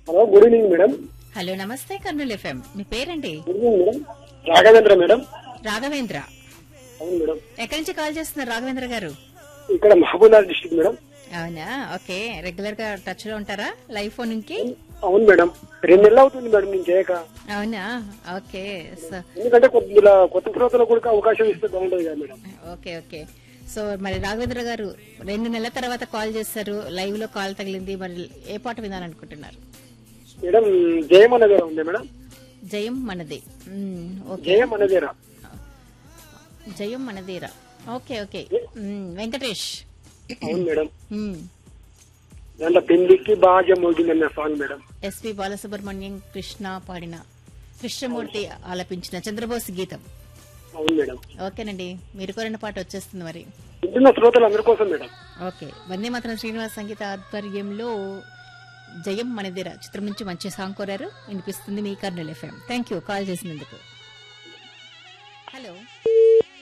Hello good evening madam hello నమస్తే Kurnool FM మీ పేరండి good evening madam Raghavendra madam Raghavendra అవును మేడం ఎక్కడి నుంచి కాల్ చేస్తున్నారు రాఘవేంద్ర గారు ఇక్కడ మహబూబ్నగర్ డిస్ట్రిక్ట్ మేడం అవునా ఓకే రెగ్యులర్ గా టచ్ లో ఉంటారా లైవ్ ఫోన్ కి అవును మేడం రెండు నెలలు అవుతుంది మేడం నేను చేయక అవునా ఓకే సో- ఎందుకంటే కొద్దిగా కొత్త శ్రోతలకు కూడా అవకాశం ఇస్తే బాగుంటుంది కదా మేడం ఓకే ఓకే సో మరి రాఘవేంద్ర గారు రెండు నెలల తర్వాత కాల్ చేశారు లైవ్ లో కాల్ తగిలింది మరి ఏ పాట వినాలనుకుంటున్నారు మేడం జయం అనదేరా ఉంది మేడం జయం మనదే మ్మ్, ఓకే జయం అనదేరా జయం మనదేరా ఓకే ఓకే మ్మ్, వెంకటేష్ అవును మేడం మ్మ్. దాంట్లో పెళ్లికి బాగా మోగిందన్న song madam S P Balasubrahmanyam Krishna పాడిన కృష్ణమూర్తి ఆలపించిన చంద్రబోస్ గీతం అవును మేడం ఓకేనండి మీరు కోరిన పాట వచ్చేస్తుంది మరి వింటున్న శ్రోతలు అందరి కోసం మేడం ఓకే వందే మాత్రం శ్రీనివాస్ సంగీత ఆధ్వర్యంలో జయం మనదిర చిత్రం నుంచి మంచి సాంగ్ కోరారు వినిపిస్తుంది మీ Kurnool FM thank you call చేసినందుకు హలో